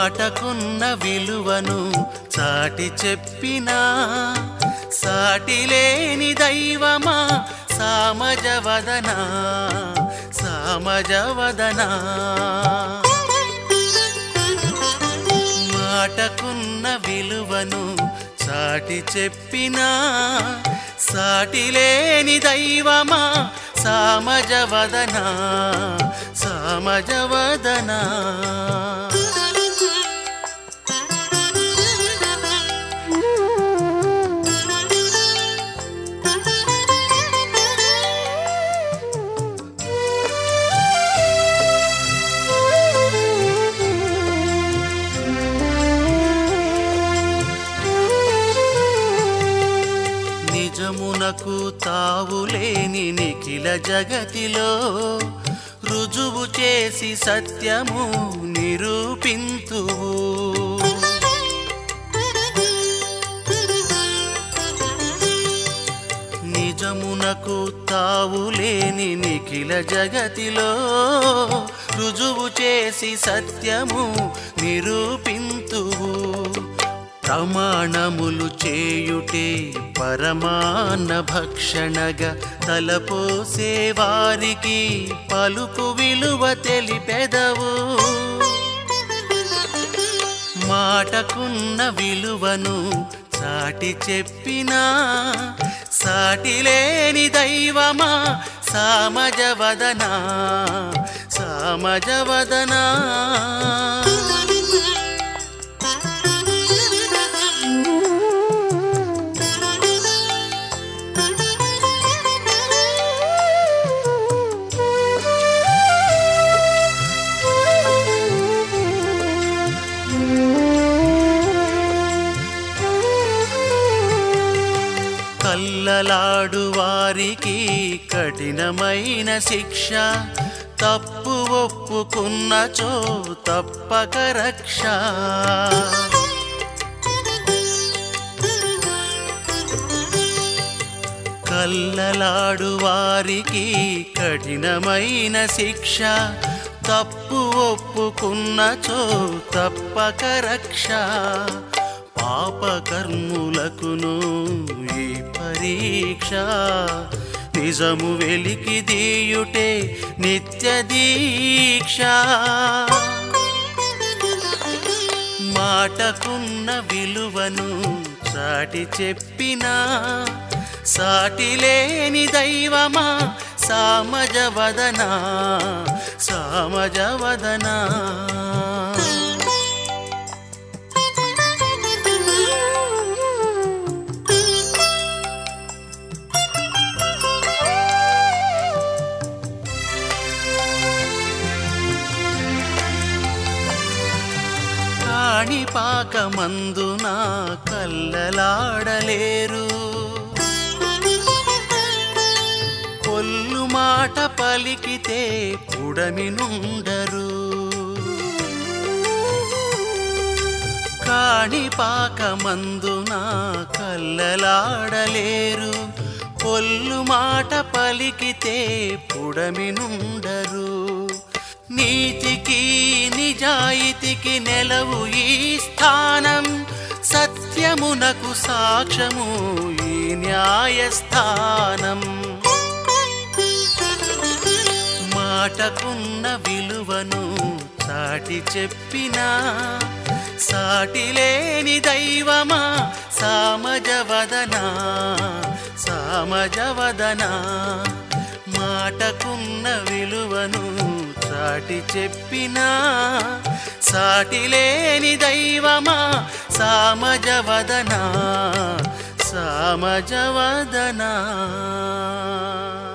మాటకున్న విలువను చాటి చెప్పినా సాటి లేని దైవమా సామజవదనా సామజవదనా మాటకున్న విలువను చాటి చెప్పినా సాటి లేని దైవమా సామజవదనా సామజవదనా నిజమునకు తావులేని నిఖిల జగతిలో రుజువు చేసి సత్యము నిరూపింతువు నిజమునకు తావులేని నిఖిల జగతిలో రుజువు చేసి సత్యము నిరూపింతువు ప్రమాణములు చేయుటే పరమాన్న భక్షణగా తలపోసే వారికి పలుకు విలువ తెలిపెదవు మాటకున్న విలువను చాటి చెప్పినా సాటి లేని దైవమా సామజవదనా సామజవదనా కల్లలాడు వారికి కఠినమైన శిక్ష తప్పు ఒప్పుకున్నచో తప్పక రక్ష కల్లలాడు వారికి కఠినమైన శిక్ష తప్పు ఒప్పుకున్నచో తప్పక రక్ష పాపకర్ములకును ఈ పరీక్ష నిజము వెలికి దీయుటే నిత్య దీక్ష మాటకున్న విలువను చాటి చెప్పినా సాటి లేని దైవమా సామజవదనా సామజవదనా కాణిపాకమందున కల్లలాడలేరు పొల్లు మాట పలికితే పుడమి నుండరు కాణిపాకమందున కల్లలాడలేరు పొల్లు మాట పలికితే పుడమి నుండరు నీతికి నిజాయితీకి నెలవు ఈ స్థానం సత్యమునకు సాక్ష్యము ఈ న్యాయస్థానం మాటకున్న విలువను చాటి చెప్పినా సాటి లేని దైవమా సామజవదనా సామజవదనా మాటకున్న విలువను చాటి చెప్పినా సాటి లేని దైవమా సామజవదనా సామజవదనా